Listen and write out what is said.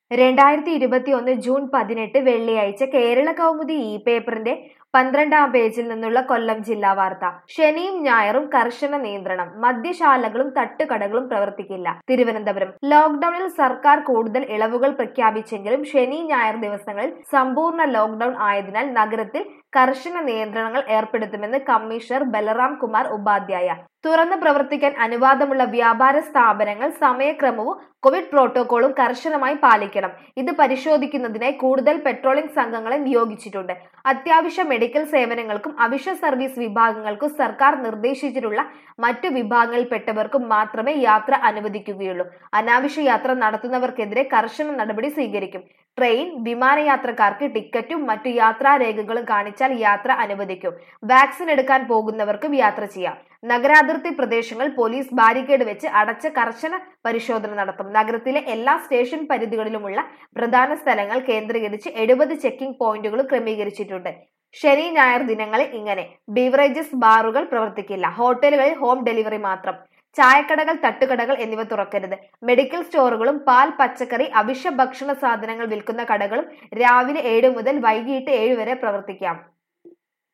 രണ്ടായിരത്തി ഇരുപത്തിയൊന്ന് ജൂൺ പതിനെട്ട് വെള്ളിയാഴ്ച കേരള കൗമുദി ഇ പേപ്പറിന്റെ പന്ത്രണ്ടാം പേജിൽ നിന്നുള്ള കൊല്ലം ജില്ലാ വാർത്ത ശനിയും ഞായറും കർശന നിയന്ത്രണം മദ്യശാലകളും തട്ടുകടകളും പ്രവർത്തിക്കില്ല തിരുവനന്തപുരം ലോക്ഡൌണിൽ സർക്കാർ കൂടുതൽ ഇളവുകൾ പ്രഖ്യാപിച്ചെങ്കിലും ശനി ഞായർ ദിവസങ്ങളിൽ സമ്പൂർണ്ണ ലോക്ഡൌൺ ആയതിനാൽ നഗരത്തിൽ കർശന നിയന്ത്രണങ്ങൾ ഏർപ്പെടുത്തുമെന്ന് കമ്മീഷണർ ബലറാം കുമാർ ഉപാധ്യായ തുറന്ന് പ്രവർത്തിക്കാൻ അനുവാദമുള്ള വ്യാപാര സ്ഥാപനങ്ങൾ സമയക്രമവും കോവിഡ് പ്രോട്ടോകോളും കർശനമായി പാലിക്കണം ഇത് പരിശോധിക്കുന്നതിനായി കൂടുതൽ പെട്രോളിംഗ് സംഘങ്ങളെ നിയോഗിച്ചിട്ടുണ്ട് അത്യാവശ്യ മെഡിക്കൽ സേവനങ്ങൾക്കും അവശ്യ സർവീസ് വിഭാഗങ്ങൾക്കും സർക്കാർ നിർദ്ദേശിച്ചിട്ടുള്ള മറ്റു വിഭാഗങ്ങളിൽപ്പെട്ടവർക്കും മാത്രമേ യാത്ര അനുവദിക്കുകയുള്ളൂ അനാവശ്യ യാത്ര നടത്തുന്നവർക്കെതിരെ കർശന നടപടി സ്വീകരിക്കും ട്രെയിൻ വിമാനയാത്രക്കാർക്ക് ടിക്കറ്റും മറ്റു യാത്രാരേഖകളും കാണിച്ചാൽ യാത്ര അനുവദിക്കും വാക്സിൻ എടുക്കാൻ പോകുന്നവർക്കും യാത്ര ചെയ്യാം നഗരാതിർത്തി പ്രദേശങ്ങൾ പോലീസ് ബാരിക്കേഡ് വെച്ച് അടച്ച് കർശന പരിശോധന നടത്തും നഗരത്തിലെ എല്ലാ സ്റ്റേഷൻ പരിധികളിലുമുള്ള പ്രധാന സ്ഥലങ്ങൾ കേന്ദ്രീകരിച്ച് എഴുപത് ചെക്കിംഗ് പോയിന്റുകൾ ക്രമീകരിച്ചിട്ടുണ്ട് ശനി ഞായർ ദിനങ്ങളിൽ ഇങ്ങനെ ബീവറേജസ് ബാറുകൾ പ്രവർത്തിക്കില്ല ഹോട്ടലുകളിൽ ഹോം ഡെലിവറി മാത്രം ചായക്കടകൾ തട്ടുകടകൾ എന്നിവ തുറക്കരുത് മെഡിക്കൽ സ്റ്റോറുകളും പാൽ പച്ചക്കറി അവശ്യ ഭക്ഷണ സാധനങ്ങൾ വിൽക്കുന്ന കടകളും രാവിലെ ഏഴ് മുതൽ വൈകിട്ട് ഏഴ് വരെ പ്രവർത്തിക്കാം